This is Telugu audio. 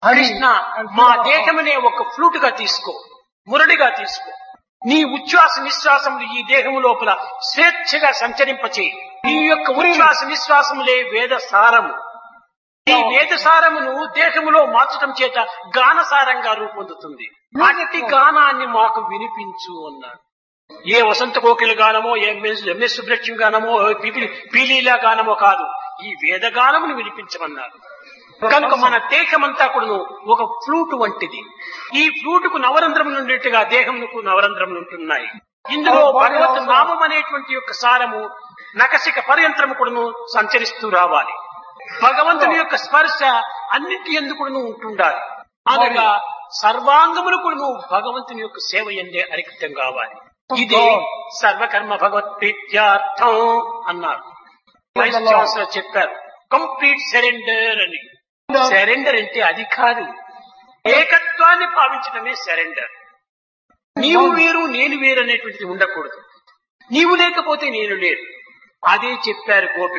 కృష్ణ మా దేహమనే ఒక ఫ్లూట్ గా తీసుకో మురడిగా తీసుకో నీ ఉచ్ఛ్వాస నిశ్వాసములు ఈ దేహము లోపల స్వేచ్ఛగా సంచరింపచేయి నీ యొక్క ఉచ్ఛ్వాస నిశ్వాసములే వేద సారము ఈ వేద సారమును దేహములో మార్చడం చేత గానసారంగా రూపొందుతుంది అట్టి గానాన్ని మాకు వినిపించు అన్నాడు ఏ వసంత కోకిల గానమో ఎంఎస్ ఎంఎస్ సుబ్రహ్మణ్యం గానమో పీపిలి పీలీలా గానమో కాదు ఈ వేద గానమును వినిపించమన్నారు కనుక మన దేహమంతా కూడాను ఒక ఫ్లూట్ వంటిది ఈ ఫ్లూట్ కు నవరంధ్రములు ఉండేట్టుగా దేహమునకు నవరంధ్రములు ఉంటున్నాయి ఇందులో భగవత్ నామం అనేటువంటి యొక్క సారము నకసిక పర్యంత్రము కూడాను సంచరిస్తూ రావాలి భగవంతుని యొక్క స్పర్శ అన్నింటి ఎందుకును ఉంటుండాలి అనగా సర్వాంగములు కూడాను భగవంతుని యొక్క సేవ ఎందే అరిక్తం కావాలి ఇదే సర్వకర్మ భగవత్ ప్రీత్యార్థం అన్నారు వైస్ ఛాన్సలర్ చెప్పారు కంప్లీట్ సరెండర్ అని సరెండర్ అంటే అది కాదు ఏకత్వాన్ని భావించడమే సరెండర్ నీవు వేరు నేను వేరు అనేటువంటిది ఉండకూడదు నీవు లేకపోతే నేను లేరు అదే చెప్పారు గోపి